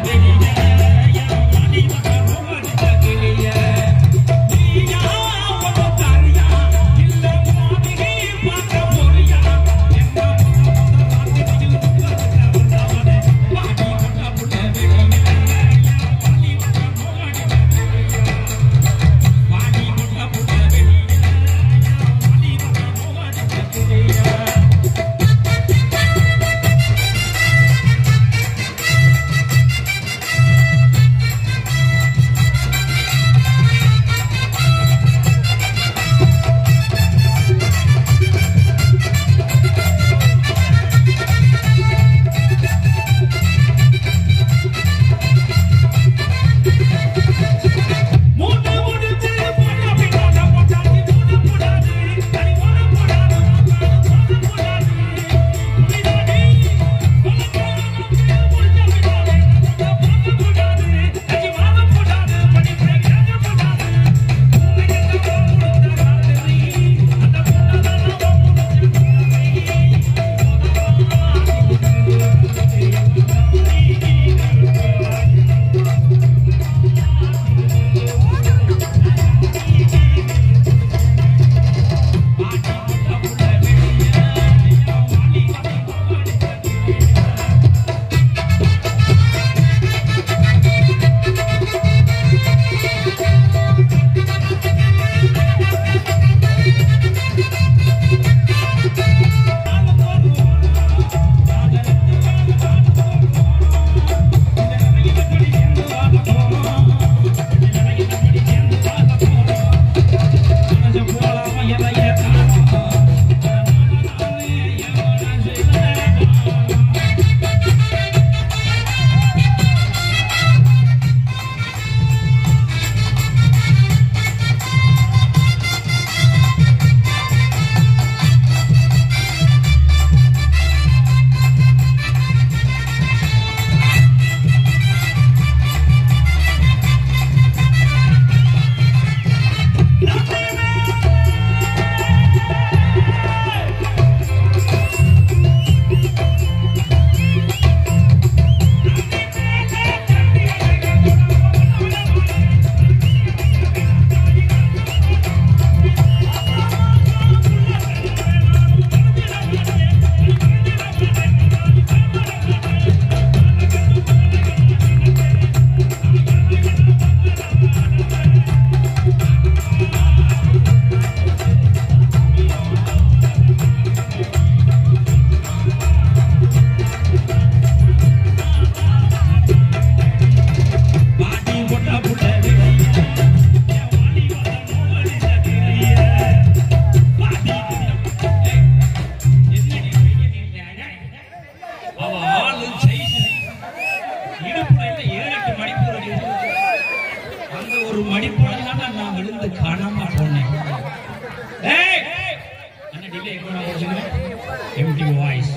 Empty voice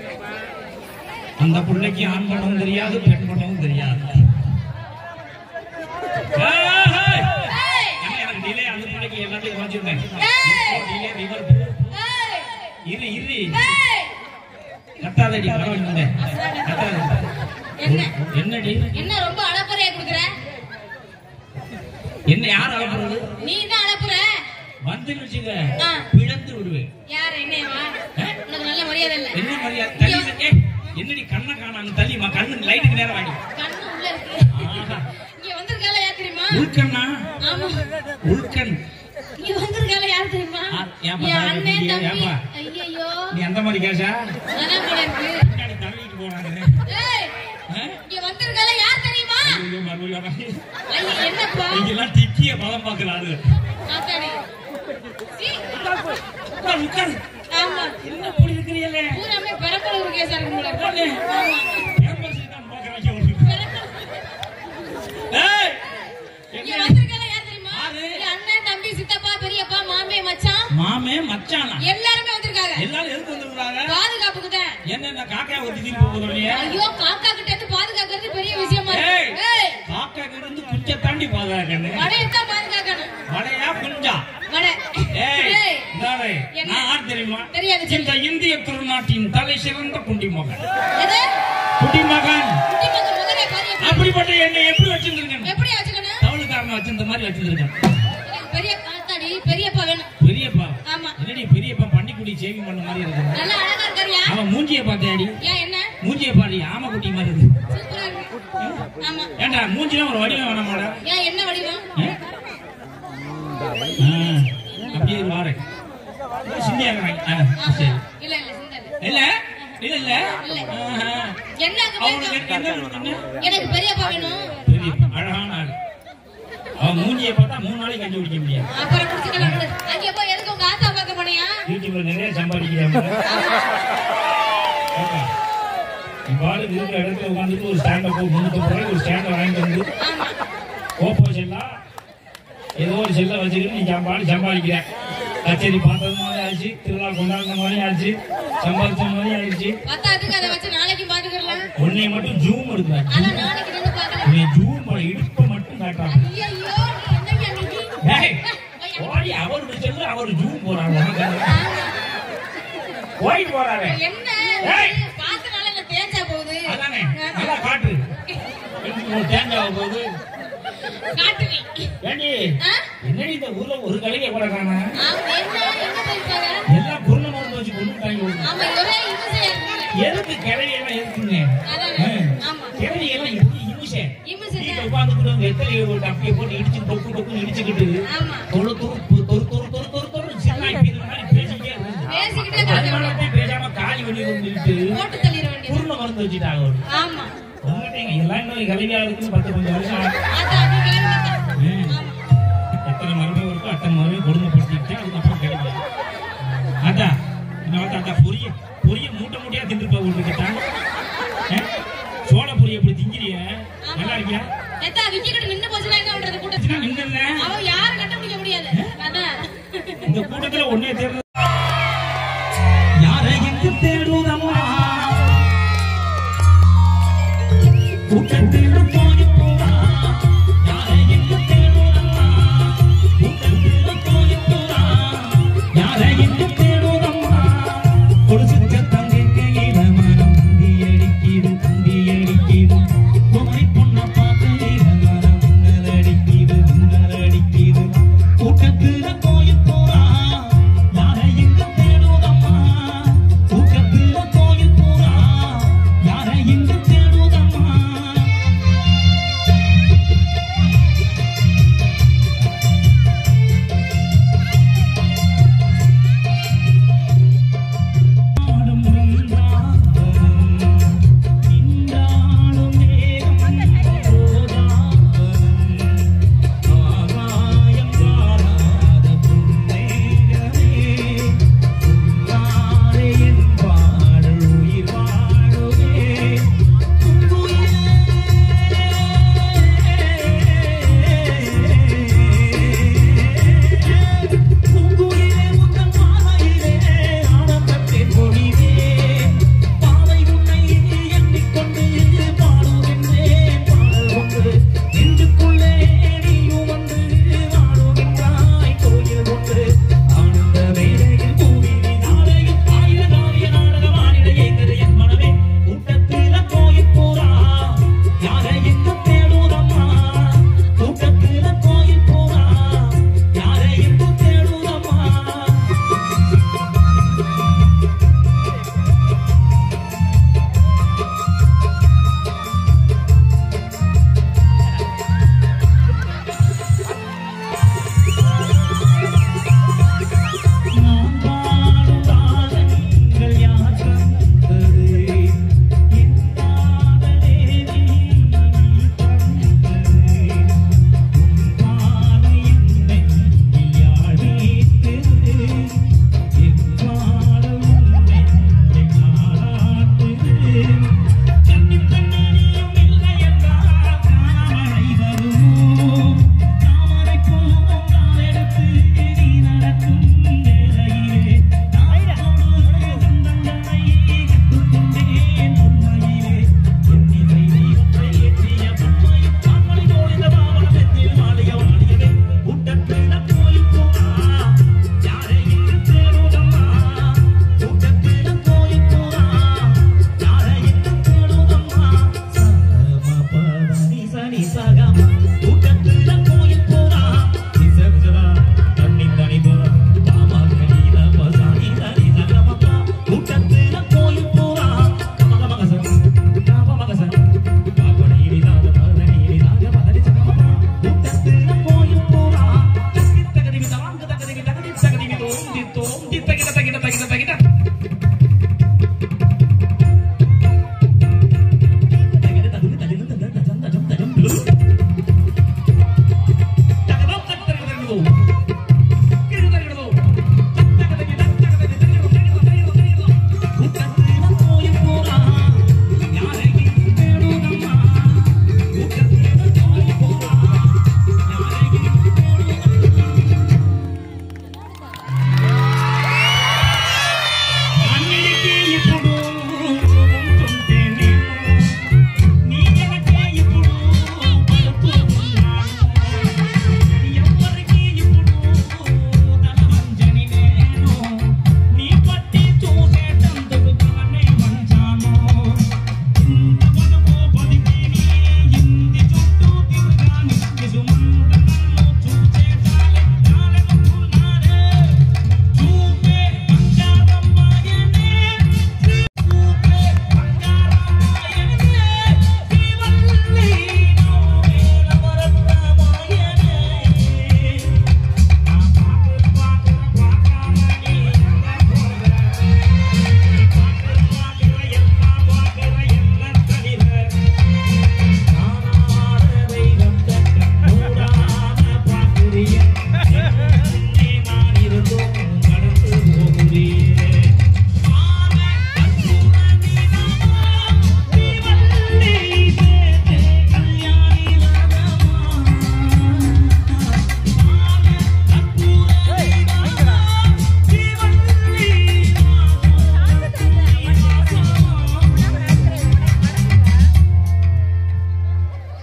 அந்த பிள்ளைக்கு ஆண் படம் தெரியாது பெண் படம் தெரியாது ஏய்! ஏன்னா எனக்கு delay அந்த பிள்ளைக்கு எல்லாத்தையும் குறைச்சிருந்தேன். delay, reverb. இரு இரு கத்தாதடி பரவாயில்லை இருந்தேன். கத்தாத. என்ன என்னடி என்ன ரொம்ப அலப்புறையா குடுக்குற என்ன யார் அனுப்புறது நீ தான் அலப்புற வந்து வச்சுக்க ஆ. பிழந்து விடுவேன் யார் என்னையவா உனக்கு நல்ல மரியாதை இல்ல என்ன மரியாதை தள்ளி ஏய், என்னடி கண்ணை காணாங்க தள்ளி மா கண்ணு லைட்டுக்கு நேரம் வாங்கி கண்ணு உள்ள இருக்கு ஆஹா. இங்க வந்திருக்கால யார் தெரியுமா உள்கண்ணா ஆமா உள்கண் இங்க வந்திருக்கால யார் தெரியுமா ஆ, ஏன்பா என் சாமி அண்ணன் குட்டியா? தம்பி ஏன்பா? ஐயோ நீ அந்த மாதிரி கேஷா அதான் போல இருக்கு பின்னாடி தள்ளிட்டு போறாங்க ஏய் ஆ? இங்க வந்திருக்கால யார் தெரியுமா ஐயோ, மறுபடியும் வராங்க. ஐயோ என்னப்பா இங்கெல்லாம் திக்கிய பதம் பார்க்கறாரு ஆத்தாடி சீ, உட்காரு, உட்காரு. ஆமா என்ன இப்படி இருக்கிறீங்களே? பூராமே பெரம்பலூர் கேஸா இருக்கு போல இருக்கு. உட்காரு. ஆமா ஏம்பசி தான் பார்க்கறாங்க உங்களுக்கு. ஏய், இங்க எங்க? வந்திருக்கால யார் தெரியுமா யாரு? என் அண்ணன் தம்பி சித்தப்பா பெரியப்பா மாமே மச்சான் மாமே மச்சானா எல்லாருமே வந்திருக்காங்க எல்லாரும் எதுக்கு வந்துருக்காங்க பாதுகாப்புக்கு தான் என்ன காக்கா ஒரு திடீர்னு போகுது ஐயோ காக்கா கிட்ட இருந்து பாதுகாக்கிறது பெரிய விஷயமா ஏய். இருக்கு ஏய், காக்கா இருந்து குஞ்ச தாண்டி பாதுகாக்கணும் வடையத்தான் பாதுகாக்கணும் வடையா குஞ்சா வடை ஏய் ஏய், இந்தாடே, என்ன? நான் யார் தெரியுமா தெரியாது சொல்லு. இந்த இந்திய திருநாட்டின் தலை சிறந்த குண்டிமகன் எது குடிமகன் குட்டி மகன் முதலே பாரு எப்படி அப்படி என்னை எப்படி வச்சிருந்திருக்கேன் எப்படி வச்சுக்கணும் தவளுக்காரனை வச்சிருந்த மாதிரி வச்சிருந்திருக்கேன் எனக்கு பெரிய காத்தாடி பெரியப்பா வேணும் பெரியப்பா ஆமா என்னடி பெரியப்பா பன்னிக்குட்டி சேவிங் பண்ண மாதிரி இருக்கு நல்லா அழகா இருக்காரியா அவன் மூஞ்சிய பார்த்தாடி ஏன் என்ன மூஞ்சிய பாரு ஆமக்குட்டி மாதிரி இருக்கு சூப்பரா இருக்கு ஆமா ஏண்டா மூஞ்சில ஒரு வடிவம் வேணாமாடா ஏன் என்ன வடிவம் ஆ? ஆ, அப்படியே ஒரு வாரேன் சிந்தியாங்க சரி இல்ல இல்ல சிந்தல் இல்ல இல்ல இல்ல இல்ல. ஆஹா. என்ன அங்க அவனுக்கு போயிருக்கோம் என்ன வேணும், என்ன? எனக்கு பெரியப்பா வேணும் பெரிய அழகான ஆள் அவன் மூஞ்சியை பார்த்தா மூணு நாளைக்கு கண்டுபிடிக்க முடியாது அப்புறம் குடிச்சுக்கலாம் விடு. அங்க போய் எதுக்கு உங்க ஆத்தா பார்க்க போனியா யூடியூப்ல நிறைய சம்பாதிக்கிறாங்க இவ்வாறு இருக்கிற இடத்துல உட்காந்துட்டு ஒரு ஸ்டாண்டை போய் முன்னூத்தி ரூபாய்க்கு ஒரு ஸ்டாண்டை வாங்கிட்டு வந்து ஆமா ஓப்போ செல்லா ஏதோ ஒரு செல்லை வச்சுக்கிட்டு நீ சம்பாடி சம்பாதிக்கிறேன் கச்சேரி பார்த்தது மாதிரி ஆச்சு திருவிழா கொண்டாடுற மாதிரி ஆச்சு சம்பாதிச்ச மாதிரி ஆயிடுச்சு பத்தாதுக்கு அதை வச்சு நாளைக்கு பாத்துக்கலாம் உன்னை மட்டும் ஜூம் எடுக்கிறேன் ஆனா நாளைக்கு நின்று பார்க்கலாம் நீ ஜூம் இடுப்பை மட்டும் காட்டுறாங்க ஐயோ நீ என்னய்யா நீ டேய், ஓடி அவரு செல்லு அவரு ஜூம் போறாங்க உனக்கு என்ன? ஓடிட்டு போறாரு என்ன ஏய். பார்த்தனால என்ன தேஞ்சா போகுது அதானே நல்லா காட்டு ஒரு தேங்காய் போகுது காட்டுவி ஏண்டி ஆ? என்னடி இந்த ஊர்ல ஒரு கலையை கூட காணா ஆமா, என்ன எங்க போயிருப்பாங்க எல்லாம் குருண மருந்து வச்சு கொண்டு தாங்கி விடுங்க. ஆமா ஒரே இம்சையா இருக்குங்க எதுக்கு கிளவி எல்லாம் எதுக்குங்க அதானே ஆமா கிளவி எல்லாம் எப்படி இமிஷே இம்சை வீட்டுல உட்காந்துக்கிட்டு வெத்தலையை ஒரு டப்பியை போட்டு இடிச்சு தொக்கு தொக்கு இடிச்சுக்கிட்டு ஆமா தொழு தொறு தொறு தொறு தொறு தொறு தொறு சின்ன இது மாதிரி பேசிக்கிட்டே இருக்கு பேசிக்கிட்டே கிடக்க அதனால வேண்டியது. தான் பேசாம காலி பண்ணி வந்துட்டு போட்டு தள்ளிட வேண்டியது குருண மருந்து வச்சுட்டாங்க அவரு. ஆமா உங்ககிட்ட எல்லாம் இன்னும் கல்வியா இருக்குன்னு பத்து கொஞ்சம் வருஷம் ஆகும். அதான் நீ கிளம்பிட்டா ம். ஆமா எத்தனை மருமகம் இருக்கோ அத்தனை மருமகம் கொடுமைப்படுத்திட்டு அதுக்கப்புறம் கிடைக்கும் அதான் இன்னொரு தாத்தா பொரிய பொரிய மூட்டை மூட்டையா தின்றுப்பா விட்டுக்கிட்டான் சோள பொரிய எப்படி திங்கிறிய நல்லா இருக்கியா எத்தா விக்கிக்கிட்டு நின்னு போச்சுன்னா என்ன பண்றது கூட்டத்துல நின்றுல அவன் யாரும் கண்டுபிடிக்க முடியாது அதான் இந்த கூட்டத்துல ஒன்னே தேர்வு யாரை எங்கு தேடுதம்மா கூட்டத்தில் போய் போவா யாரை எங்கு தேடுதம்மா கூட்டத்தில் போய் போவா யாரை எங்கு தேடுதம்மா கொடுசுத்த தங்கைக்கு இளமரம் தந்தி அடிக்கிது தந்தி அடிக்கிது பொம்மை பொண்ண பார்த்து இளமரம் மின்னல் அடிக்கிது மின்னல் அடிக்கிது கூட்டத்துல போய் போறா யாரை எங்கு தேடுதம்மா கூட்டத்துல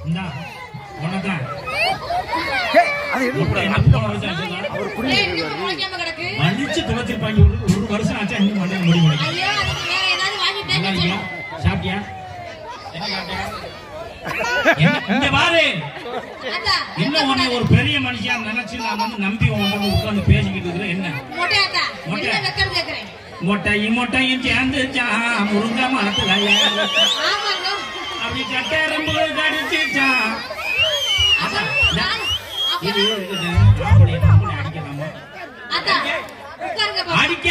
இந்தா உனதான் அது எடுக்க என்ன போன வருஷம் ஆச்சுடா? ஏய், இன்னும் முளைக்காம கிடக்கு மன்னிச்சு தொலைச்சிருப்பாங்க ஒரு ஒரு வருஷம் ஆச்சா இன்னும் மண்டை முடி முடியும் ஐயோ அதுக்கு வேற ஏதாவது வாங்கிட்டேன்னு நல்லா இருக்கியா சொல்லு. சாப்பிட்டியா என்ன சாப்பிட்டியா என்ன- இங்க பாரு அத்தா, என்ன உன்னை ஒரு பெரிய மனுஷியா நினைச்சு நான் வந்து நம்பி உன் வந்து உட்கார்ந்து பேசிக்கிட்டு இருக்கிறேன் என்ன மொட்டை அத்தா, மொட்டை. என்ன வெக்கம் கேக்குறேன்? மொட்டையும் மொட்டையும் சேர்ந்துச்சா முருங்க மரத்துல ஆமாங்க. அப்படி கட்டெரும்புகள் கடிச்சுச்சா அதான், நான் இது அப்புறம் இது ஆம்பளை ஆம்பளை அடிக்கலாமா அத்தா, உட்காருங்க பாப்போம். அடிக்க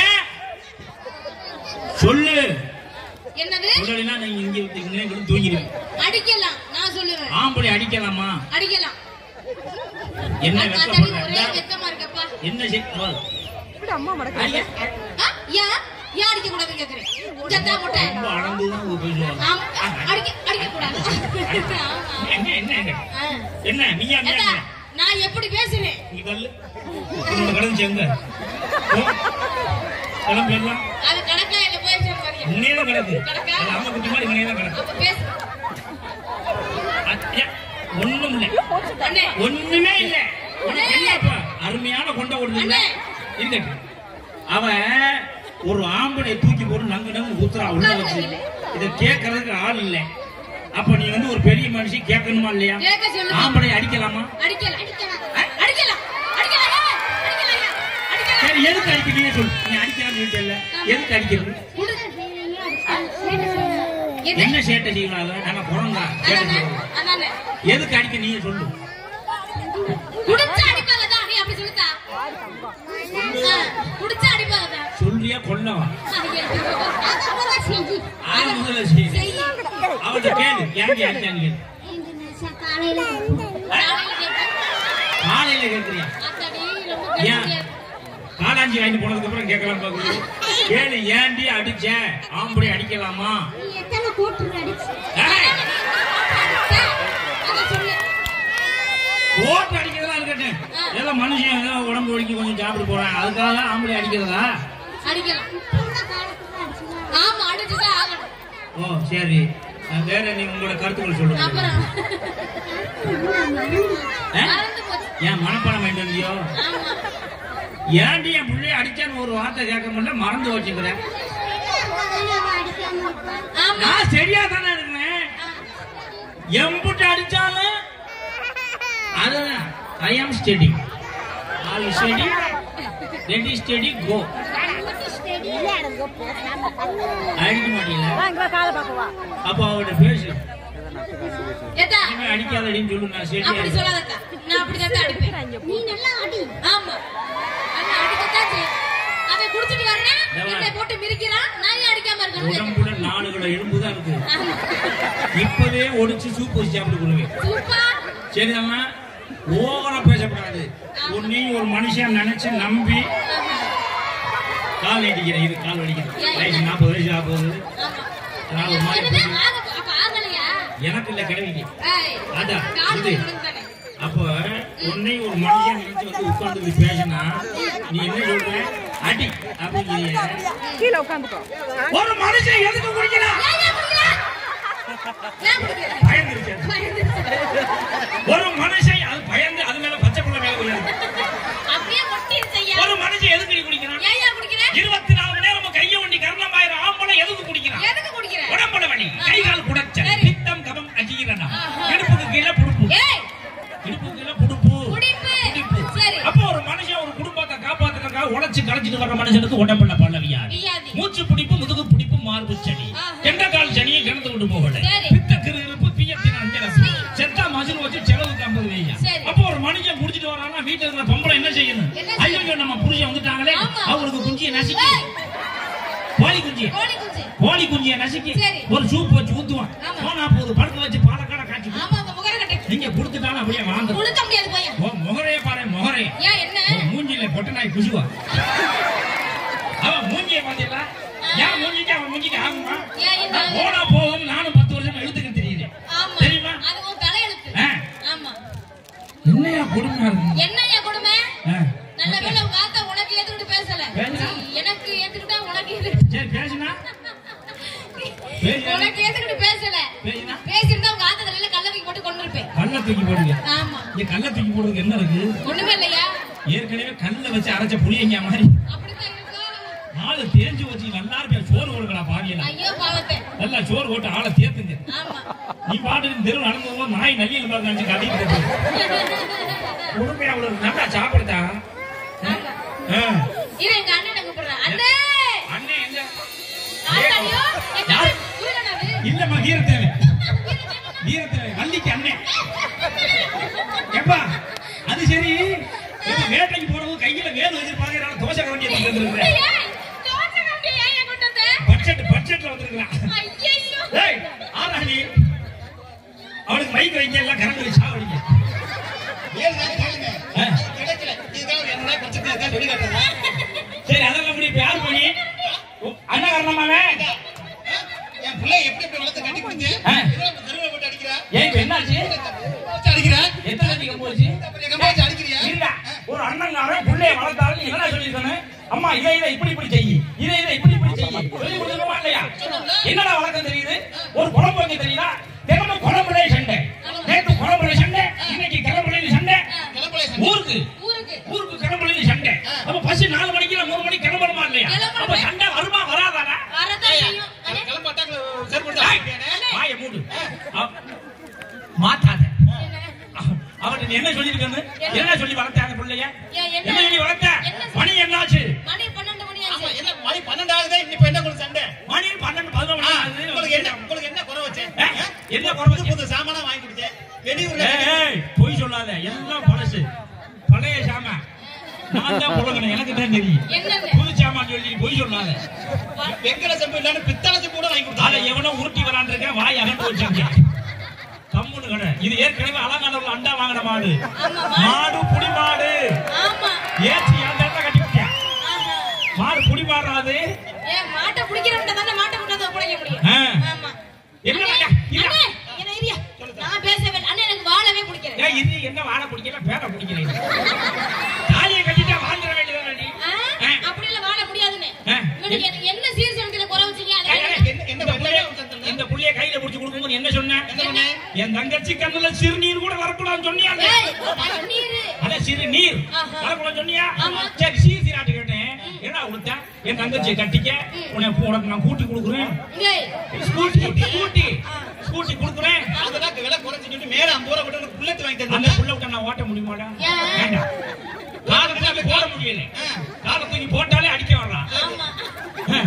சொல்லு என்னது முதலினா நீங்க இங்க இங்கே கூட தூங்கிடுவேன் அடிக்கலாம் நான் சொல்லுவேன் ஆம்பளை அடிக்கலாமா அடிக்கலாம் என்ன அத்தா, வெக்க தடி போடுற ஒரே வெக்கமா இருக்கப்பா என்ன செய் ஓ, இப்படி அம்மா மடக்க அடிக்க. ஆ, ஏன் ஏன் அடிக்க கூடாதுன்னு கேக்குறேன் இங்க அத்தா மொட்டை ரொம்ப அளந்துதான் பேசுவாங்க ஆமா, அடிக்க அடிக்க கூடாது ஆமா. என்ன என்ன என்ன ஆ. என்ன நீயா அத்தா, என்ன நான் எப்படி பேசுவேன் நீ கல்லு உன்னோட கடந்து எங்க கிளம்பி எல்லாம் அது கணக்கா இல்ல போய் சொல்றீங்க இங்கனே தான் கிடக்கு கிடக்கா? அது அம்மா குட்டி மாதிரி இங்கனே தான் கிடக்கு அப்ப பேசு அது- ஏ, ஒண்ணும் இல்ல அண்ணே ஒண்ணுமே இல்ல உனக்கு என்னப்பா அருமையான கொண்ட ஒண்ணு இல்ல அண்ணே. இருக்கட்டும் அவன் ஒரு ஆம்பளை தூக்கி போட்டு நங்கு நங்கு ஊத்துறா உள்ள வச்சு இத கேட்கறதுக்கு ஆள் இல்ல அப்ப நீ வந்து ஒரு பெரிய மனுஷி கேட்கணுமா இல்லையா கேட்க சொல்லுங்க. ஆம்பளை அடிக்கலாமா அடிக்கலாம் அடிக்கலாம் அடிக்கலாம் அடிக்கலாம் அடிக்கலாம் அடிக்கலாம் சரி எதுக்கு அடிக்கிறீங்க சொல்லு நீ அடிக்காம வீட்டுல எதுக்கு அடிக்கிறது எது? என்ன சேட்டை செய்யலாம் அதை நாங்க பிறந்தா சேட்டை அதானே? செய்வோம் அதானே? எதுக்கு அடிக்க நீங்க சொல்லு குடிச்சா அடிப்பாங்க தான். நீ அப்படி சொல்லுத்தா. ஆ, குடிச்சா அடிப்பாங்க தான். சொல்றியா கொல்லவா செய்யி. ஆறு முதல்ல செய்யுது செய்யி. அவள்கிட்ட கேளு ஏன் அடிச்சாங்க கேளு காலையில கேட்பேன். காலையில கேட்கறியா அத்தாடி, ரொம்ப ஏன்? கடுமையா. காலாஞ்சி வாங்கி போனதுக்கு அப்புறம் கேட்கலாம் பாக்குறது கேளு ஏன்டி அடிச்ச ஆம்பளை அடிக்கலாமா ஏய், அத சொல்லு. ஓட்டு அடிக்கிறதா இருக்கட்டும் ஏதோ மனுஷன் ஏதோ உடம்பு வலிக்கு கொஞ்சம் சாப்பிட்டு போறான் அதுக்காக தான் ஆம்பளை அடிக்கிறதா அடிக்கலாம் ஆமா அடிச்சுதான் ஆகணும் ஓ சரி அஹ் வேற நீ உங்களோட கருத்துக்கள் சொல்லுங்க அப்புறம் ஆ? மறந்து போச்சு ஏன் மனப்பாடம் வாங்கிட்டு வந்தியோ ஆமா ஏன்டி என் பிள்ளைய அடிச்சான்னு ஒரு வார்த்தை கேட்க முடியல மறந்து வச்சுக்கிறேன் ஆமா நான் சரியா தானே இருக்கிறேன் எம்புட்டு அடிச்சாலும் அதுதான் I am study all study ready study go அடிக்க மாட்டீங்களா காலை பார்க்கவா அப்ப அவட பேசு ஏத்தா இனிமே அடிக்காதடின்னு சொல்லு நான் சரியா அப்படி சொல்லாதக்கா நான் அப்படிதான் அடிப்பேன் நீ நல்லா அடி ஆமா நல்லா அடிக்கத்தான் செய்யும் அவன் குடிச்சிட்டு வர்றேன் என்னை போட்டு மிரிக்கிறான் நான் ஏன் அடிக்காம இருக்கணும் உடம்புல நாலு கிலோ எலும்பு தான் இருக்கு ஆமா. இப்பவே ஒடிச்சு சூப் வச்சு சாப்பிட்டு கொள்வேன் சூப்பா சரிதாம்மா ஓவரா பேசக்கூடாது ஒரு நீ ஒரு மனுஷன் நினைச்சு நம்பி கால் அடிக்கிறேன் இது கால் அடிக்கிறேன் வயசு நாற்பது வயசு ஆகுது ஆமா நான் ஒரு மாதிரி என்னது? பேசி- ஆக- அப்ப ஆகலையா எனக்கு இல்ல கிளவிக்கு ஏய், அதான் கால் இது விழுந்தானே. அப்ப உன்னை ஒரு மனுஷன் நினைச்சு வந்து உட்கார்ந்து பேசினா நீ என்ன சொல்ற அடி அப்படிங்கிறிய கீழே உட்காந்துக்கோ ஒரு மனுஷன் எதுக்கு குடிக்கிறான் ஏன் ஏன் குடிக்கிற? ஏன் குடிக்கிற? பயந்துருச்சு பயந்துருச்சு. ஒரு மனுஷன் அது பயந்து அது மேல பச்சை புள்ள மேல விழுது. அப்படியே ஒட்டிருச்சு ஐயா. ஒரு மனுஷன் எதுக்கு நீ குடிக்கிறான் ஏன் ஏன் குடிக்கிற? இருபத்தி நாலு மணி நேரம் கைய ஒண்டி கரணமாயிரம் ஆம்பளை எதுக்கு குடிக்கிறான் எதுக்கு குடிக்கிற? உடம்புல வலி கை கால் குடைச்சல் சரி. பித்தம் கபம் அஜீரணம் ஆஹா. இடுப்புக்கு கீழே புடுப்பு ஏய், இடுப்புக்கு கீழே புடுப்பு குடிப்பு. புடிப்பு. சரி. அப்போ ஒரு மனுஷன் ஒரு குடும்பத்தை காப்பாத்துறதுக்காக உழைச்சு களைச்சிட்டு வர்ற மனுஷனுக்கு உடம்புல பல வியாதி வியாதி. மூச்சு பிடிப்பு முதுகு பிடிப்பு மார்பு சனி ஆஹா. கெண்டக்கால் சனியை கிணத்து விட்டு போகல சரி. பித்த கிரு இருப்பு தீயத்தின் அஞ்சரசு செத்தா மசில் வச்சு செலவுக்கு ஐம்பது வையா சரி. அப்போ ஒரு மனுஷன் குடிச்சிட்டு வரானா வீட்டுல இருக்கிற பொம்பளை என்ன செய்யணும் என்ன ஐயோ நம்ம புருஷன் வந்துட்டாங்களே ஆமா. அவங்களுக்கு குஞ்சியை நசுக்கி ஏய், கோழி குஞ்சியை கோழி குஞ்சு. கோழி குஞ்சியை நசுக்கி சரி. ஒரு சூப் வச்சு ஊத்துவான் ஆமா. போனா போது படுக்க வச்சு பாலக்காட காய்ச்சி குடி. ஆமா, உங்க முகரக்கட்டை. நீங்க கொடுத்துட்டாலும் அப்படியே வாழ்ந்து உழுக்க முடியாது போயா. முகரையே பாரு முகரையே ஏன் என்ன? உன் மூஞ்சில பொட்ட நாய் குசுவா அவன் மூஞ்சிய பாத்தீங்களா ஏன் மூஞ்சிக்கு அவன் மூஞ்சிக்கு ஆகுமா ஏன் என்ன? நான் போனா போகும் நானும் பத்து வருஷம் எழுத்துக்கு தெரியுது ஆமா. தெரியுமா? அது உன் தலையெழுத்து. ஆ. ஆமா. என்னையா கொடுமையா இருக்கு என்னய்யா கொடுமை? ஆ. நல்ல வேளை உங்க ஆத்தா உனக்கு ஏத்துக்கிட்டு பேசல. பேசல. எனக்கு ஏத்துக்கிட்டா உனக்கு ஏத்துக்கிட்டு- சரி பேசுனா பேசுனா? உனக்கு ஏத்துக்கிட்டு பேசல. பேசுனா பேசியிருந்தா உங்க ஆத்தா தலையில கல்லறைக்கு போட்டு கொண்டிருப்பேன். தூக்கி போடுங்க ஆமா இந்த கல்ல தூக்கி போடுறதுக்கு என்ன இருக்கு ஒண்ணுமே இல்லையா ஏற்கனவே கல்ல வச்சு அரைச்ச புளியங்க மாதிரி அப்படித்தான் இருக்கும் ஆளு தேஞ்சு வச்சு நல்லா இருப்பேன் சோறு கொடுக்கடா பாவியலாம் ஐயோ பாவத்தை நல்லா சோறு போட்டு ஆளை தேத்துங்க ஆமா நீ பாட்டுக்கு தெரு நடந்து போகும்போது நாய் நல்லியில் பார்த்து நினைச்சு கட்டிட்டு போகுது உண்மையா அவ்வளவு நல்லா சாப்பிடுதா ஆமா ஆ. இது எங்க அண்ணனை கூப்பிடுறேன் அண்ணே அண்ணே எங்க ஆத்தாடியோ எங்க யாரு? முருகனாது இல்லம்மா வீரத்தேவை வீரத்தேவை வள்ளிக்கு அண்ணன் எப்பா அது சரி இப்ப வேட்டைக்கு போறவங்க கையில வேல் வச்சிருப்பாங்க நான் தோசை கவனியை தந்துருக்கிறேன் தோசை கம்பி ஏன் என் கொண்டு வந்த? பட்ஜெட் பட்ஜெட்ல வந்திருக்கிறான் ஐயையோ. ஏய் ஆராணி அவனுக்கு மைக் வைக்க எல்லாம் கரண்ட் வச்சு சாவடிங்க ஏழு நாள் கேளுங்க. ஆ. கிடைக்கல. இதுதான் ஒரு என்ன பிரச்சனை இருக்கா சொல்லி காட்டுறதா? சரி அதெல்லாம் முடியும் இப்ப யார் பண்ணி அண்ணா காரணமாவே ஆ? என் பிள்ளைய எப்படி எப்படி வளர்த்து கட்டி கொடுத்து, ஆ. இதெல்லாம் இப்ப தெருவுல போட்டு அடிக்கிறா? ஏன் இப்ப என்னாச்சு வச்சு அடிக்கிறா? எத்தனை அதிகம் போச்சு அப்புறம் எங்க அம்மா வச்சு அடிக்கிறியா? இல்ல ஒரு அண்ணங்காரன் பிள்ளைய வளர்த்தாலும் நீ என்ன சொல்லிருக்கணும் அம்மா இதை இதை இப்படி இப்படி செய்யி இதை இதை இப்படி இப்படி செய்யி சொல்லி கொடுத்துருக்கோமா இல்லையா என்னடா வழக்கம் தெரியுது ஒரு குழம்பு வைக்க தெரியுதா தினமும் குழம்புலே சண்டை நேற்று குழம்புல சண்டை இன்னைக்கு கிளம்புல சண்டை கிளம்பலையா சண்டை? ஊருக்கு ஊருக்கு ஊருக்கு கிளம்புல சண்டை அப்ப பஸ் நாலு மணிக்கு இல்ல மூணு மணிக்கு கிளம்பணுமா இல்லையா கிளம்பணும். அப்ப சண்டை வருமா வராதாடா வரதான் ஏய்யா, செய்யும். அவன் அண்ணே, கிளம்பாட்டாங்க, செருப்பு எடுத்து அடிப்பியானே? வாய மூடு அ- மாத்தாத என்ன? அவன் நீ என்ன சொல்லிருக்கன்னு என்ன சொல்லி வளர்த்த அந்த பிள்ளைய ஏன், என்ன? என்ன சொல்லி வளர்த்த என்ன சொல்லி- மணி என்னாச்சு மணி பன்னெண்டு மணி ஆமா, ஆச்சு. என்ன மணி பன்னெண்டு ஆகுதே, இன்னும் இப்ப என்ன உங்களுக்கு சண்டை? மணி பன்னெண்டு பதினொன்று ஆ, ஆகுது. உங்களுக்கு என்ன உங்களுக்கு என்ன குறை வச்சேன்? ஏ, ஆ? என்ன குறை வச்சேன்? புது புது சாமானா வாங்கி கொடுத்தேன். வெளியூர்ல ஏய், ஏய், பொய் சொல்லாத எல்லாம் பழசு பழைய சாமான் நான் தான் புழங்கணும் எனக்கு தான் தெரியும் என்னங்க? புது சாமான் சொல்லி பொய் சொல்லாத வெங்கல செம்பு இல்லாம பித்தளை செம்பு கூட வாங்கி அதை கொடுத்தாங்க. எவனோ உருட்டி வரான் இருக்கேன் வாய் அகண்டு வச்சாங்க கம்முனு கடை இது ஏற்கனவே அலங்கானூர்ல அண்டா வாங்கின மாடு ஆமா, மாடு. மாடு புடி மாடு ஆமா. ஏற்றி அந்த இடத்துல கட்டி விட்டியா ஆஹா. மாடு புடி மாடுறாது ஏன் மாட்டை பிடிக்கிறவன்ட்ட தானே மாட்டை கொண்டு வந்து ஒப்படைக்க முடியும். ஆ. ஆமா. என்ன அண்ணே, பண்ண? இல்ல. அண்ணே, என்ன இரியா? நான் பேசவே இல்லை. அண்ணே, எனக்கு வாழவே பிடிக்கல. ஏன் இது என்ன வாழை பிடிக்கல பேரை பிடிக்கிறீங்க தாலியை கட்டிட்டா வாழ்ந்துட வேண்டியதானே நீ ஆ? ஆ. அப்படி எல்லாம் வாழ முடியாதுன்னு. ஆ. இவனுக்கு எனக்கு என்ன சீர்சனத்துல குறை வச்சீங்க? அதை ஏய், ஏய், எனக்கு- என்ன என்ன இந்த புள்ளைய பண்ணல? இந்த புள்ளைய கையில புடிச்சு கொடுக்கும்போது என்ன சொன்ன என்ன பண்ணேன்? என் தங்கச்சி கண்ணுல சிறுநீர் கூட வரக்கூடாதுன்னு சொன்னியா ஏய், நான் நீரு. அட சிறு நீர் ஆஹா. வரக்கூடாது சொன்னியா ஆமா. சரி சீர் சீராட்டு கேட்டேன் என்ன கொடுத்தேன் என் தங்கச்சியை கட்டிக்க உனக்கு உனக்கு நான் கூட்டி கொடுக்குறேன் ஏய், ஸ்கூட்டி ஸ்கூட்டி ஸ்கூட்டி கொடுக்குறேன் அதெல்லாம் விலை குறைச்சு சொல்லிட்டு மேல ஐம்பது ரூபா போட்டு உனக்கு புல்லட் வாங்கி அந்த தந்தேன் புள்ள விட்ட நான் ஓட்ட முடியுமாடா ஏன்? வேண்டாம் காலை தூக்கி போட முடியல ஆ. காலை தூக்கி போட்டாலே அடிக்க வர்றான் ஆமா. ஆ.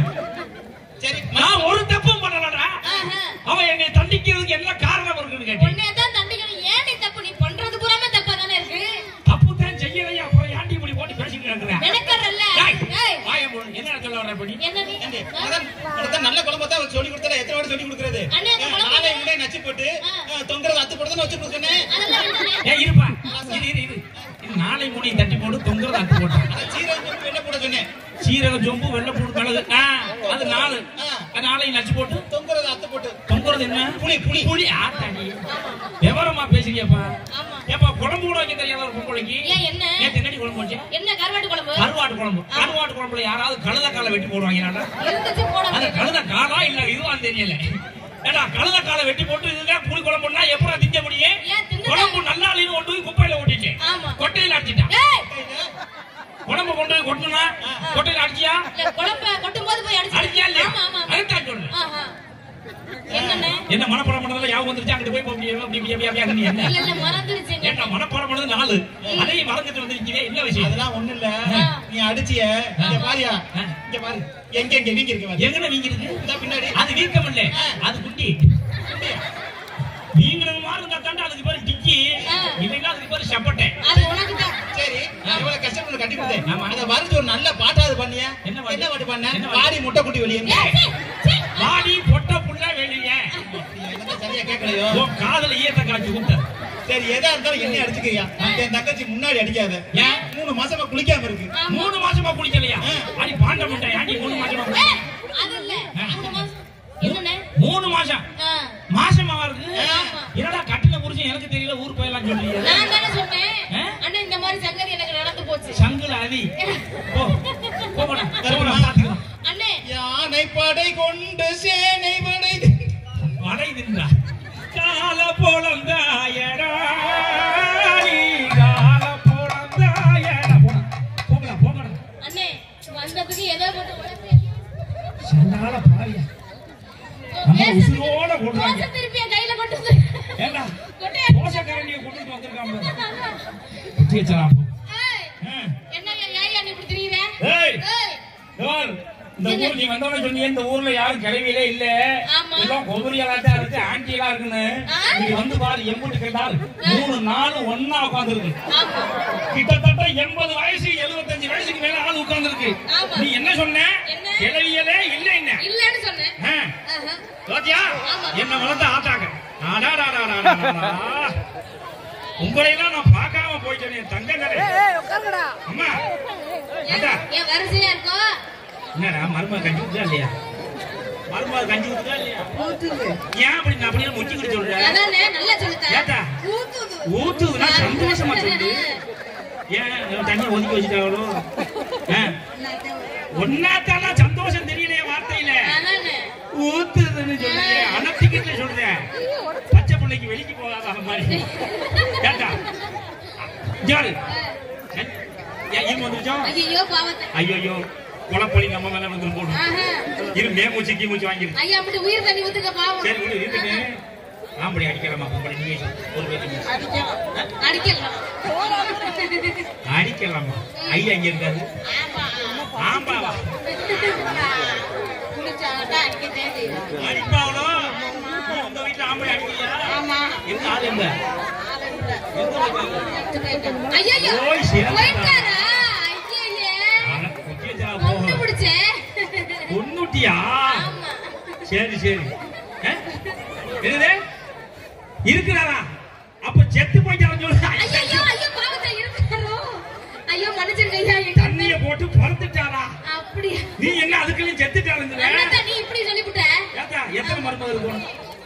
சரி நான் ஒரு தப்பும் பண்ணலடா ஆஹா. அவன் என்னை தண்டிக்கிறதுக்கு என்ன காரணம் இருக்குன்னு கேட்டேன் உன்னையதான் தண்டிக்கணும். ஏன் நீ தப்பு? நீ பண்றது பூராமே தப்பா தானே இருக்கு? தப்பு தான் செய்யலையா அப்புறம் ஏன்டி இப்படி போட்டு பேசிட்டு இருக்கிறேன் மெனக்கறல்ல? ஏய், வாய மூடு. என்ன சொல்ல வர பண்ணி என்ன நீ? ஏண்டி, ஆ? உனதான் உனதான் நல்ல குழம்பு தான் சொல்லி கொடுத்தா எத்தனை வாட்டி சொல்லி கொடுக்கறது அண்ணே, அந்த குழம்பு நாளை முன்னே நச்சு போட்டு ஆ. ஆ, தொங்குறது அத்து போட்டு வச்சு கொடுக்கணும் அதெல்லாம் வேண்டாமே. ஏ இருப்பா இரு இரு இரு இது நாளை மூணை தட்டி போட்டு தொங்குறது அத்து போட்டான் சீரகம் சொல்லி என்ன போட சொன்னேன் சீரக ஜொம்பு வெள்ளை பூண்டு மிளகு ஆ, அது நாலு ஆ. நாளையும் நச்சு போட்டு தொங்குறது அத்து போட்டு தொங்குறது என்ன புளி புளி புளி ஆத்தாடி விவரமா பேசுறியப்பா ஆமா. ஏப்பா குழம்பு கூட வைக்க தெரியாத ஒரு பொம்பளைக்கு ஏன் என்ன? நேத்து என்னடி குழம்பு வச்சேன் என்ன கருவாட்டு குழம்பு? கருவாட்டு குழம்பு கருவாட்டு குழம்புல யாராவது கழுத காலை வெட்டி போடுவாங்கடா இருந்துச்சு போட அது முடியாது. கழுத காலா இல்ல இதுவான்னு தெரியல ஏடா கழுத காலை வெட்டி போட்டு இதுதான் புளி குழம்புன்னா எப்படா திங்க முடியும் ஏன் தின்னுதான்? குழம்பு நல்லா இல்லைன்னு கொண்டு போய் குப்பையில ஓட்டிட்டேன் ஆமா. கொட்டையில அடிச்சிட்டான் ஏய், குழம்பு கொண்டு போய் கொட்டணும்னா கொட்டையில அடிச்சியா இல்ல, குழம்ப கொட்டும்போது போய் அடிச்சியா அடிச்சிட்டு- இல்லையா ஆமா, ஆமா, ஆமா. அதைத்தான் சொல்லு ஆஹா. என்னண்ணே? என்ன மனப்பாடம் பண்ணதுல யாவும் வந்துருச்சு அங்கிட்டு போய் போக முடியாது அப்படி இப்படி அப்படி அப்படி நீ என்ன இல்ல, இல்ல, மறந்துருச்சுங்க. ஏன்னா மனப்பாடம் பண்ணது நாலு அதையும் மறந்துட்டு வந்திருக்கீங்க என்ன விஷயம் அதெல்லாம் ஒண்ணு இல்ல நீ அடிச்சிய இங்க பாரியா இங்க பாரு எங்க எங்க வீங்க இருக்கு பாரு எங்கன வீங்க இருக்கு இதா பின்னாடி அது வீக்கம் இல்ல அது குட்டி வீங்கிறது மாதிரி இருந்தா தாண்டா அதுக்கு பேரு டிக்கி ஆ. இல்லைன்னா அதுக்கு பேரு சப்பட்டை அது உனக்குதான். சரி இவ்வளவு கஷ்டப்பட்டு கட்டி கொடுத்தேன் ஆமா. அந்த வரைஞ்சு ஒரு நல்ல பாட்டாவது பண்ணியா என்ன என்ன பாட்டு? பாட்டு பண்ண என்ன பாட்டு? பாடி முட்டை குட்டி வெளியே ஏய், சீ, சீ. வாடி பொட்ட புள்ள வெளிய சரியா கேட்கலையோ உன் காதுல ஈயத்தை காய்ச்சி விட்ட சரி எதா இருந்தாலும் என்ன அடிச்சுக்கிறியா என் தங்கச்சி முன்னாடி அடிக்காத ஏன்? மூணு மாசமா குளிக்காம இருக்கு ஆமா. மூணு மாசமா குளிக்கலையா அடி பாண்ட முட்டை ஆண்டி மூணு மாசமா குளி- ஏய், அது இல்ல. மூணு மாசம். என்னண்ணே? மூணு மாசம் ஆ. மாசமா வருது ஆமா. என்னடா கட்டில புரிச்சு எனக்கு தெரியல ஊர் போயெல்லாம் சொல்றீங்க நான் தானே சொன்னேன் ஆ? அண்ணா இந்த மாதிரி சங்கதி எனக்கு நடந்து போச்சு சங்குல அதி போ போடா போடா பாத்துக்கலாம் அண்ணே யானை படை கொண்டு சேனை படை வடை தின்றா கால போலந்தாயடா சண்டால பாவியா நம்ம உசுரோட போடுறாங்க தோசை திருப்பி என் கையில கொண்டு வந்து ஏண்டா கொண்டு தோசை கரண்டியை கொண்டு வந்திருக்கான் பாரு. குத்தி வச்சலாம் போ. ஏய், ஆ. என்னய்யா, ஏய்யா நீ இப்படி திரியுற? ஏய் ஏய், யோர், இந்த ஊர் நீ வந்தவன சொன்னீங்க இந்த ஊர்ல யாரும் கிளவியிலே இல்ல ஆமா. எல்லாம் கொபரியாலாட்டா இருக்கு ஆண்டியலா இருக்குன்னு ஆ? நீ வந்து பாரு எம்புட்டு கேட்டால் மூணு நாலு ஒன்னா உட்கார்ந்து ஆமா. கிட்டத்தட்ட எண்பது வயசு எழுபத்தஞ்சு வயசுக்கு மேல ஆள் உட்கார்ந்து இருக்கு ஆமா. நீ என்ன சொன்ன என்ன? கிளவியலே இல்ல என்ன இல்லைன்னு சொன்னேன் ஆ, ஆஹா. பாத்தியா ஆமா. என்ன வளர்த்த ஆட்டாங்க அடாடாடாடாடாடா. உங்களையெல்லாம் நான் பார்க்காம போயிட்டேனே தங்கங்களே ஏய் உட்காருங்கடா அம்மா ஏன் அடா ஏன் வரிசையா இருக்கும் என்னடா மருமக கஞ்சி ஊத்துதா இல்லையா மருமக கஞ்சி ஊத்துதா இல்லையா ஊத்துது ஏன் அப்படி நான் அப்படியே முச்சிக்கிட்டு சொல்றேன் அதானே நல்லா சொல்லித்தரேன் ஏத்தா ஊத்துது ஊத்துதுன்னா சந்தோஷமா சொல்லு ஏன் இவன் தண்ணி ஒதுக்கி வச்சுட்டாங்களோ ஒன்னாத்தானா சந்தோஷம் தெரியலையே வார்த்தையில அதானே ஊத்துதுன்னு சொல்றீங்க அனத்திக்கிட்டு சொல்றேன் பச்சை பிள்ளைக்கு வெளிக்கு போகாத அந்த மாதிரி ஏத்தா ஜாரு ஏன் இவன் வந்துருச்சோ ஐயோ பாவத்தை ஐயோ குளப்பொலி நம்ம மேல வந்து போடும் ஆஹா. இரு மே மூச்சு கீ மூச்சு வாங்கிரு ஐயா அப்படி உயிர் தண்ணி ஊத்துக்க பாவம் சரி விடு இருக்கட்டு ஆம்பளை அடிக்கலாமா பொம்பளை நீ ஒரு பேச்சு அடிக்கலாம் அடிக்கலாமா ஐயா இங்க இருக்காது ஆமா ஆம்பாவா குடிச்சாட்டா அடிக்கதே செய்யும் அடிப்பாவளோ நீ உங்க வீட்டுல ஆம்பளை அடிக்கலையா ஆமா எங்க ஆள் எங்க ஐயோ ஓய், சிறந்தா. போயிட்டாரா ஐயையே. அட, குட்டியச்சா கொண்டு போகும் பிடிச்சேன் பொண்ணுட்டியா ஆமா சரி சரி ஆ? என்னது இருக்கிறாரா அப்ப செத்து போயிட்டாரன் சொல்லு ஐயோ ஐயோ பாவத்தை இருக்காரோ ஐயோ மன்னிச்சிருங்க ஐயா எங்க தண்ணிய போட்டு பறந்துட்டாரா அப்படியா நீ என்ன அதுக்குள்ளயும் செத்துட்டாருங்கிற அண்ணா நீ இப்படி சொல்லிவிட்ட ஏத்தா, எத்தனை மருமக இருக்கும்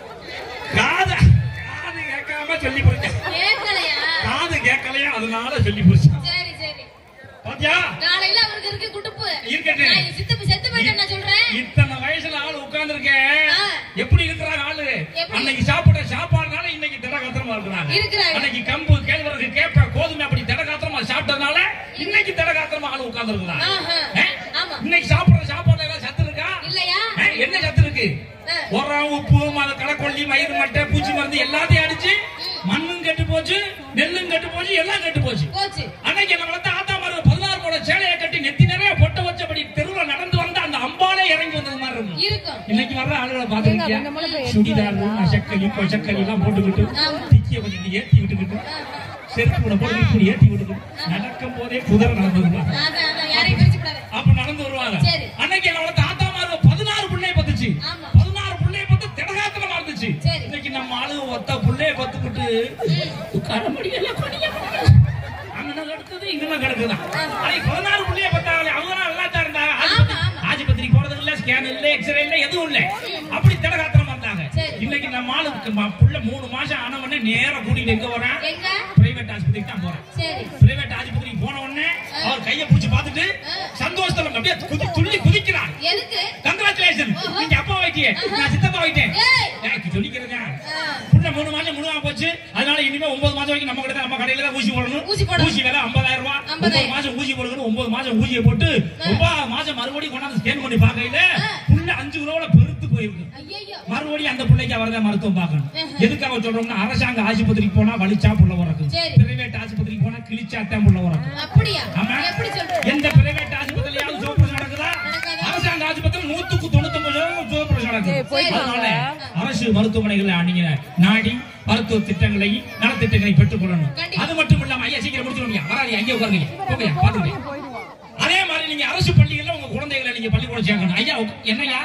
காது காது கேட்காம சொல்லி போச்சேன் கேட்கலையா காது கேட்கலையா அதனால சொல்லி போச்சேன் சரி சரி பாத்தியா காலையில அவருக்கு இருக்கு குடுப்பு இருக்கட்டும். நான் என் சித்தப்பு செத்து போயிட்டேன் நான் சொல்றேன் இத்தனை வயசுல ஆள் உட்கார்ந்துருக்கேன் ஆ. எப்படி இருக்கிறாங்க ஆளு எப்படி? அன்னைக்கு சாப்பிட்ட சாப்பாடுனால இன்னைக்கு திடகாத்திரமா இருக்கிறாங்க இருக்கிறாங்க. அன்னைக்கு கம்பு கேழ்வரகு கேப்ப கோதுமை அப்படி திடகாத்திரமா சாப்பிட்டதுனால இன்னைக்கு திடகாத்திரமா ஆள் உட்கார்ந்து இருக்கிறாங்க ஆஹா. ஆமா. இன்னைக்கு சாப்பிடுற சாப்பாடு எல்லாம் சத்து இருக்கா இல்லையா ஆ, என்ன சத்து இருக்கு ஆ. உரம் உப்பு ம- களைக்கொல்லி மயிர் மட்டை பூச்சி மருந்து எல்லாத்தையும் அடிச்சு மண்ணும் கெட்டு போச்சு நெல்லும் கெட்டு போச்சு எல்லாம் கெட்டு போச்சு போச்சு அன்னைக்கு நம்ம வந்து ஆத்தா மாதிரி பதினாறு போட சேலையை கட்டி நெத்தி நிறைய பொட்ட வச்சபடி தெருவுல நடந்து வந்த அந்த அம்பாலே இறங்கி வந்தது மாதிரி இருக்கும் இருக்கும் இன்னைக்கு வர்ற ஆளுகளை பாத்துருக்கியா சுடிதார் நசக்கலி கொச்சக்கலி எல்லாம் போட்டுக்கிட்டு ஆமா. திக்கிய கொஞ்சம் இப்படி ஏத்தி விட்டுக்கிட்டு செருப்பு கூட போட்டு இப்படி ஏத்தி விட்டுக்கிட்டு நடக்கும் போதே குதிரை நடந்து வருவாங்க அதான் அதான் யாரையும் பிரிச்சு விடாத அப்ப நடந்து வருவாங்க சரி. அன்னைக்கு என்னோட தாத்தா மாதிரி பதினாறு பிள்ளைய பத்துச்சு ஆமா. பதினாறு பிள்ளைய பத்து திடகாத்திரமா இருந்துச்சு சரி. இன்னைக்கு நம்ம ஆளு ஒத்த பிள்ளைய பத்துக்கிட்டு உட்கார முடியல குனிய முடியல. அங்கன கிடக்குது இங்கன கிடக்குதான் அன்னைக்கு பதினாறு பிள்ளைய பத்தாங்களே அவங்க நல்லா தான் இருந்தாங்க ஆமா, ஆமா. ஆஸ்பத்திரிக்கு போறது இல்ல ஸ்கேன் இல்ல எக்ஸ்ரே இல்ல எதுவும் இல்ல அப்படி திடகாத்திரமா இருந்தாங்க சரி. இன்னைக்கு நம்ம ஆளுக்கு ம- புள்ள மூணு மாசம் ஆன உடனே நேரா கூட்டிட்டு எங்க போறான் எங்க பிரைவேட் ஆஸ்பத்திரிக்கு தான் போறான் சரி பிரைவேட் ஆஸ்பத்திரிக்கு போன உடனே அவர் கைய பிடிச்சு பார்த்துட்டு சந்தோஷத்துல அப்படியே குதி துள்ளி குதிக்கிறார் எதுக்கு கங்க்ராச்சுலேஷன் ஓஹோ. நீங்க அப்பா ஆயிட்டியே நான் சித்தப்பா ஆயிட்டேன் ஏய். எனக்கு சொல்லிக்கிறதா ஆ. புள்ள மூணு மாசம் முழுவா போச்சு அதனால இனிமே ஒன்பது மாசம் வரைக்கும் நம்ம கிட்ட தான் நம்ம கடையில தான் ஊசி போடணும் ஊசி போடணும். ஊசி வேலை ஐம்பதாயிரம் ரூபாய் ஒன்பது ஐம்பதாயிரம். மாசம் ஊசி போடணும் ஒன்பது மாசம் ஊசியை போட்டு ஒன்பது மாசம் மறுபடியும் கொண்டாந்து ஸ்கேன் பண்ணி பார்க்கையில புள்ள அஞ்சு கிலோல பெருத்து போயிருக்கு ஐயோ மறுபடியும் அந்த பிள்ளைக்கு அவர் தான் மருத்துவம் பார்க்கணும் ஆஹா. எதுக்காக சொல்றோம்னா அரசாங்க ஆஸ்பத்திரிக்கு போனா வலிச்சா புள்ள உறக்கும் சரி. பிரைவேட் ஆஸ்பத்திரிக்கு போனா கிழிச்சாத்தான் புள்ள உறக்கும் அப்படியா ஆமா. எப்படி சொல்ற எந்த பிரைவேட் ஆஸ்பத்திரியாவது சோப்பரேஷன் நடக்குதா நடக்காதா? அரசாங்க ஆஸ்பத்திரி நூத்துக்கு தொண்ணூத்தொன்பது சதவீதம் சோப்பரேஷன் நடக்குது ஏய், போயிட்டு அதனால வாங்க. அரசு மருத்துவமனைகளை நீங்க நாடி மருத்துவ திட்டங்களை நலத்திட்டங்களை பெற்றுக் கொள்ளணும் கண்டிப்பா. அது மட்டும் இல்லாம ஐயா சீக்கிரம் முடிச்சிருவீங்க வராது அங்கே உட்காருங்க போங்க பாத்துங்க அதே மாதிரி நீங்க அரசு பள்ளிகள்ல உங்க குழந்தைகளை நீங்க பள்ளிக்கூடம் சேர்க்கணும் ஐயா உக்க- என்னய்யா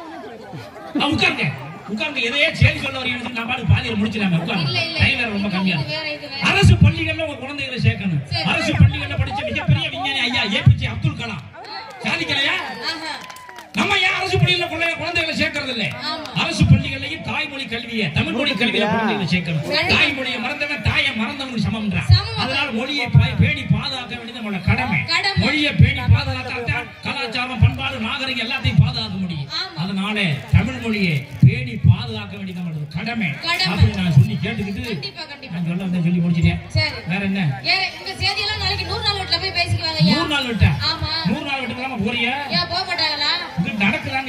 ஆ, உட்காருங்க உட்காருங்க எதையே சரி சொல்ல வரீங்க நான் பாட்டு பாதியில முடிச்சிடாம உட்காருங்க இல்ல இல்ல டைம் வேற ரொம்ப கம்மியா இது இருக்கு வேற இது வேற அரசு பள்ளிகள்ல உங்க குழந்தைகளை சேர்க்கணும் சரி. அரசு பள்ளிகள்ல படிச்ச மிகப்பெரிய விஞ்ஞானி ஐயா ஏபிஜே அப்துல் கலாம் சாதிக்கலையா ஆஹா நம்ம ஏன் அரசு பள்ளியில குழந்தை- குழந்தைகளை சேர்க்கறது இல்ல ஆமா. அரசு பள்ளிகள்லயும் தாய்மொழி கல்வியை தமிழ் மொழி கல்வியில குழந்தைகளை சேர்க்கணும் கண்டிப்பா. தாய்மொழியை மறந்தவன் தாயை மறந்தவன் சமம்ன்றான் சமம். அதனால மொழியை பா- பேணி பாதுகாக்க வேண்டியது நம்மளோட கடமை கடமை. மொழியை பேணி பாதுகாத்தாத்தான் கலாச்சாரம் பண்பாடு நாகரிகம் எல்லாத்தையும் பாதுகாக்க முடியும் ஆமா. அதனால தமிழ் மொழியை பேணி பாதுகாக்க வேண்டியது நம்மளோட கடமை கடமை. அப்படி நான் சொல்லி கேட்டுக்கிட்டு கண்டிப்பா கண்டிப்பா நான் சொல்ல வந்தேன் சொல்லி முடிச்சிட்டேன் சரி வேற என்ன ஏற உங்க செய்தியெல்லாம் நாளைக்கு நூறு நாள் வீட்டுல போய் பேசிக்குவாங்க ஐயா நூறு நாள் விட்டேன் ஆமா நூறு நாள் விட்டு இல்லாம போறியா ஏன் போக மாட்டாங்களா இது நடக்குதான்னு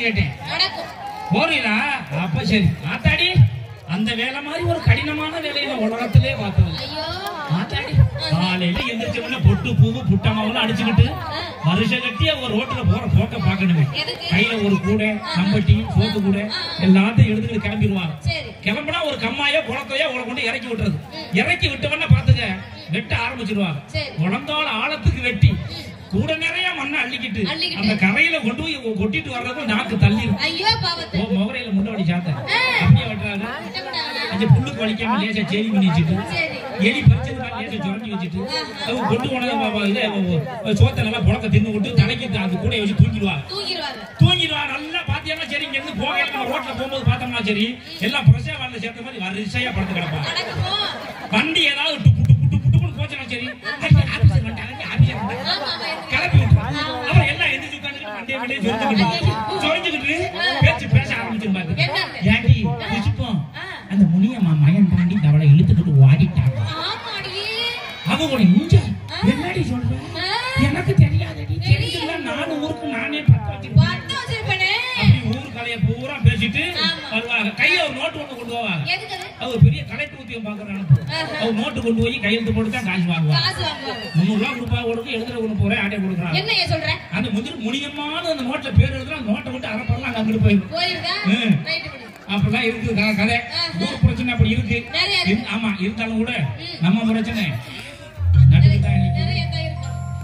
கேட்டேன் நடக்கும் போறீங்களா அப்ப சரி ஆத்தாடி அந்த வேலை மாதிரி ஒரு கடினமான வேலையை நான் உலகத்திலே பார்த்தது இல்ல. ஐயோ ஆத்தாடி காலையில எந்திரிச்ச உடனே பொட்டு பூவு புட்டமாவெல்லாம் அடிச்சுக்கிட்டு வருஷம் கட்டி அவங்க ரோட்ல போற போக்க பாக்கணுமே எதுக்கு? கையில ஒரு கூடை கம்பட்டி சோத்து கூடை எல்லாத்தையும் எடுத்துக்கிட்டு கிளம்பிடுவாங்க சரி கிளம்புனா ஒரு கம்மாயோ குளத்தையோ உங்களை கொண்டு இறக்கி விட்டுறது இறக்கி விட்டவன பாத்துக்க வெட்ட ஆரம்பிச்சிருவாங்க சரி. உடந்தால ஆழத்துக்கு வெட்டி கூட நிறைய மண்ணை அள்ளிக்கிட்டு அள்ளிக்கிட்டு. அந்த கரையில கொண்டு போய் கொட்டிட்டு வர்றதும் நாக்கு தள்ளிடும் ஐயோ பாவத்தை ஓ முகரையில முன்னாடி சாத்த அப்படியே வெட்டுறாங்க அந்த புல்லுக்கு வலிக்காம லேசா செடி பண்ணி வச்சுட்டு சரி எலி பறிச்சது மாதிரி லேசா சுரண்டி வச்சுட்டு அவங்க கொண்டு போனதை பாப்பா இதை சோத்தை நல்லா புழக்க தின்னு விட்டு தலைக்கு அந்த கூடையை வச்சு தூக்கிடுவாங்க தூங்கிடுவாங்க தூங்கிடுவாங்க நல்லா பாத்தியமா சரி இங்க இருந்து போகையில நம்ம ரோட்ல போகும்போது பார்த்தோம்னா சரி எல்லாம் பிரசா வரல சேர்த்த மாதிரி வரிசையா படுத்து கிடப்பாங்க நடக்குமோ வண்டி ஏதாவது டுப்பு டுப்பு டுப்பு டுப்புன்னு போச்சுன்னா சரி ஆபீசர் வந்துட்டாங்க ஆபீசர் வந்துட்டாங்க ஆமா ஆமா இருக்கு. கிளப்பி விட்டுருவாங்க அப்புறம் எல்லாம் எந்திரிச்சு உட்காந்துட்டு வண்டியை வெளியே சொரிஞ்சுக்கிட்டு சொரிஞ்சுக்கிட்டு பேச்சு பேச ஆரம்பிச்சிருப்பாங்க என்னது? ஏண்டி புஷ்பம் ஆ. அந்த முனியம்மா மயன் தாண்டி தவளை இழுத்துக்கிட்டு ஓடிட்டாங்க ஆமாடி அவங்க இஞ்ச என்னடி சொல்ற ஆ. எனக்கு தெரியாதடி தெரிஞ்சுல நானும் ஊருக்கு நானே பத்த வச்சிருப்பேன் வட்டம் வச்சிருப்பேனே அப்படி ஊர் கலைய பூரா பேசிட்டு ஆமா. வருவாங்க கையில ஒரு நோட்டு ஒண்ணு கொண்டு போவாங்க எதுக்கு அது? அவர் பெரிய கலெக்டர் ஊத்தியம் பாக்குறாங்க அவர் நோட்டு கொண்டு போய் கையெழுத்து போட்டு தான் காசு வாங்குவாங்க காசு வாங்குவாங்க முந்நூறு ரூபா கொடுப்பா கொடுக்க எழுதுற கொண்டு போறேன் ஆட்டை கொடுக்குறாங்க என்ன ஏன் சொல்ற அந்த முதிர் முனியமான அந்த நோட்ல பேர் எழுதுனா நோட்டை விட்டு அரைப்பறலாம் அங்க அங்கிட்டு போயிடும் போயிருக்கா ம். ரைட்டு விடு அப்படிலாம் இருக்குது க- கதை ஆஹா. ஊர் பிரச்சனை அப்படி இருக்கு நிறைய இருக்கு. இரு- ஆமா இருந்தாலும் கூட ம். நம்ம பிரச்சனை நடுக்கு தான் நிக்குது. நிறைய தான் இருக்கு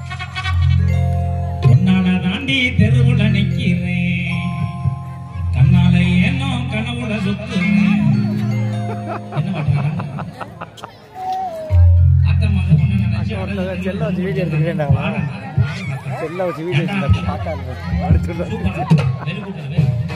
உன்னால தாண்டி தெருவுல நிக்கிறேன் கண்ணால ஏனோ கனவுல சுத்துறேன் என்ன பண்றாங்க அத்தை மக ஒண்ணு நினைச்சு செல்ல வச்சு வீடியோ எடுத்துக்கிறேன் செல்ல வச்சு வீடியோ எடுத்து பார்க்காது சூப்பர் வெரி குட்